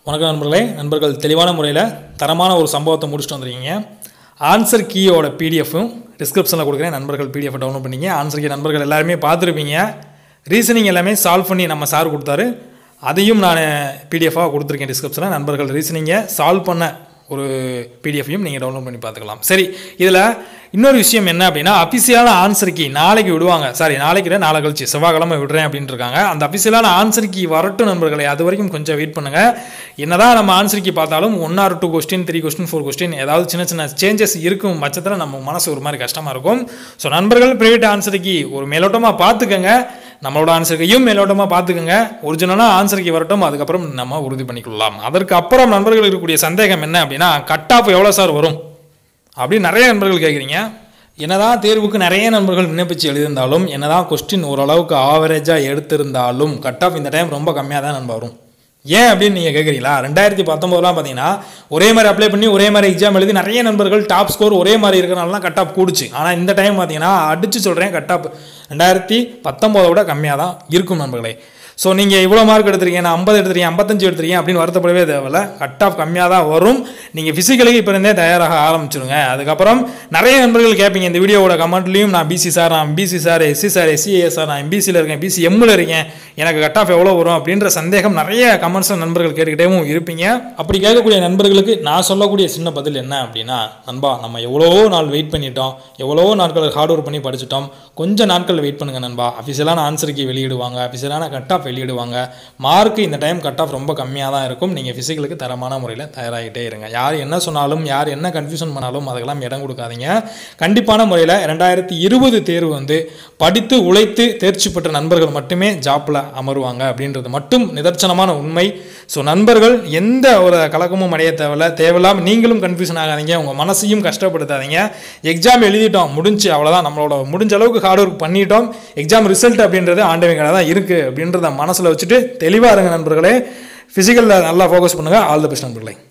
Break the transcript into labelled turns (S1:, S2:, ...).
S1: வணக்கம் நண்பர்களே நண்பர்கள் தெளிவான முறையில் தரமான ஒரு சம்பவத்தை முடிச்சுட்டு வந்துருக்கீங்க ஆன்சர் கீயோட பிடிஎஃப்பும் டிஸ்கிரிப்ஷனில் கொடுக்குறேன் நண்பர்கள் பிடிஎஃப் டவுன்லோட் பண்ணிங்க ஆன்சர் கீ நண்பர்கள் எல்லாருமே பார்த்துருப்பீங்க ரீசனிங் எல்லாமே சால்வ் பண்ணி நம்ம சார் கொடுத்தாரு அதையும் நான் பிடிஎஃபாக கொடுத்துருக்கேன் டிஸ்கிரிப்ஷனில் நண்பர்கள் ரீசனிங்கை சால்வ் பண்ண ஒரு பிடிஎஃப்பையும் நீங்கள் டவுன்லோட் பண்ணி பார்த்துக்கலாம் சரி இதில் இன்னொரு விஷயம் என்ன அப்படின்னா அஃபிஷியலான ஆன்சர் கீ நாளைக்கு விடுவாங்க சாரி நாளைக்கு இல்லை நாளை கழிச்சு செவ்வாய்க்கிழமை விடுறேன் அப்படின்ட்டு இருக்காங்க அந்த அஃபிஷியலான ஆன்சர் கீ வரட்டும் நண்பர்களே அது வரைக்கும் கொஞ்சம் வெயிட் பண்ணுங்கள் என்னதான் நம்ம ஆன்சர் கீ பார்த்தாலும் one or two question three question four question ஏதாவது சின்ன சின்ன சேஞ்சஸ் இருக்கும் பட்சத்தில் நம்ம மனசு ஒரு மாதிரி கஷ்டமாக இருக்கும் ஸோ நண்பர்கள் ப்ரைவேட் ஆன்சர் கீ ஒரு மேலோட்டமாக பார்த்துக்கங்க நம்மளோட ஆன்சருக்கையும் மேலோட்டமாக பார்த்துக்கோங்க ஒரிஜினலாக ஆன்சருக்கு வரட்டும் அதுக்கப்புறம் நம்ம உறுதி பண்ணிக்கொள்ளலாம் அதற்கு அப்புறம் நண்பர்கள் இருக்கக்கூடிய சந்தேகம் என்ன அப்படின்னா கட் ஆஃப் எவ்வளோ சார் வரும் அப்படின்னு நிறைய நண்பர்கள் கேட்குறீங்க என்னதான் தேர்வுக்கு நிறைய நண்பர்கள் விண்ணப்பிச்சு எழுதியிருந்தாலும் என்னதான் கொஸ்டின் ஓரளவுக்கு ஆவரேஜாக எடுத்திருந்தாலும் கட் ஆஃப் இந்த டைம் ரொம்ப கம்மியாக தான் நண்பர் வரும் ஏன் அப்படின்னு நீங்கள் கேட்குறீங்களா ரெண்டாயிரத்தி பத்தொம்போதுலாம் பார்த்தீங்கன்னா ஒரே மாதிரி அப்ளை பண்ணி ஒரே மாதிரி எக்ஸாம் எழுதி நிறைய நண்பர்கள் டாப் ஸ்கோர் ஒரே மாதிரி இருக்கிறனால கட் ஆஃப் கூடுச்சு ஆனால் இந்த டைம் பார்த்தீங்கன்னா அடிச்சு சொல்கிறேன் கட் ஆஃப் ரெண்டாயிரத்தி பத்தொம்போதை விட கம்மியாக தான் இருக்கும் நண்பர்களே ஸோ நீங்கள் இவ்வளோ மார்க் எடுத்துருக்கீங்க நான் ஐம்பது எடுத்துருக்கீங்க ஐம்பத்தஞ்சு எடுத்துருக்கீங்க அப்படின்னு வருத்தப்படவே தேவையில்ல கட் ஆஃப் கம்மியாக தான் வரும் நீங்கள் ஃபிசிக்கலுக்கு இப்போ இருந்தே தயாராக ஆரம்பிச்சிருங்க அதுக்கப்புறம் நிறைய நண்பர்கள் கேட்பீங்க இந்த வீடியோவோட கமெண்ட்லையும் நான் பிசி சார் நான் BC sir SC sir SCAS sir நான் எம்பிசியில் இருக்கேன் பிசி எம்மில் இருக்கேன் எனக்கு கட் ஆஃப் எவ்வளோ வரும் அப்படின்ற சந்தேகம் நிறைய கமெண்ட்ஸ் நண்பர்கள் கேட்டுக்கிட்டேவும் இருப்பீங்க அப்படி கேட்கக்கூடிய நண்பர்களுக்கு நான் சொல்லக்கூடிய சின்ன பதில் என்ன அப்படின்னா நண்பா நம்ம எவ்வளவோ நாள் வெயிட் பண்ணிட்டோம் எவ்வளவோ நாட்கள் ஹார்ட் ஒர்க் பண்ணி படிச்சிட்டோம் கொஞ்சம் நாட்கள் வெயிட் பண்ணுங்க நண்பா அஃபிஷியலான ஆன்சருக்கு வெளியிடுவாங்க அஃபிஷியலான கட் ஆஃப் வெளியிடுவாங்க மார்க் இந்த டைம் கட் ஆஃப் ரொம்ப கம்மியாக தான் இருக்கும் நீங்கள் ஃபிசிக்கலுக்கு தரமான முறையில் தயாராகிட்டே இருங்க யார் என்ன சொன்னாலும் யார் என்ன கன்ஃபியூஷன் பண்ணாலும் அதுக்கெல்லாம் இடம் கொடுக்காதீங்க கண்டிப்பான முறையில் ரெண்டாயிரத்தி இருபது தேர்வு வந்து படித்து உழைத்து தேர்ச்சி பெற்ற நண்பர்கள் மட்டுமே ஜாப்பில் அமருவாங்க அப்படின்றது மட்டும் நிதர்சனமான உண்மை ஸோ நண்பர்கள் எந்த ஒரு கலக்கமும் அடைய தேவையில்ல தேவையில்லாமல் நீங்களும் கன்ஃபியூஷன் ஆகாதீங்க உங்கள் மனசையும் கஷ்டப்படுத்தாதீங்க எக்ஸாம் எழுதிட்டோம் முடிஞ்சு அவ்வளோதான் நம்மளோட முடிஞ்ச அளவுக்கு ஹார்ட் ஒர்க் பண்ணிட்டோம் எக்ஸாம் ரிசல்ட் அப்படின்றது ஆண்டவன் கடை தான் இருக்குது அப்படின்றத மனசில் வச்சுட்டு தெளிவாக இருங்க நண்பர்களே ஃபிசிக்கலில் நல்லா ஃபோக்கஸ் பண்ணுங்கள் ஆல் த பெஸ்ட் நண்பர்களே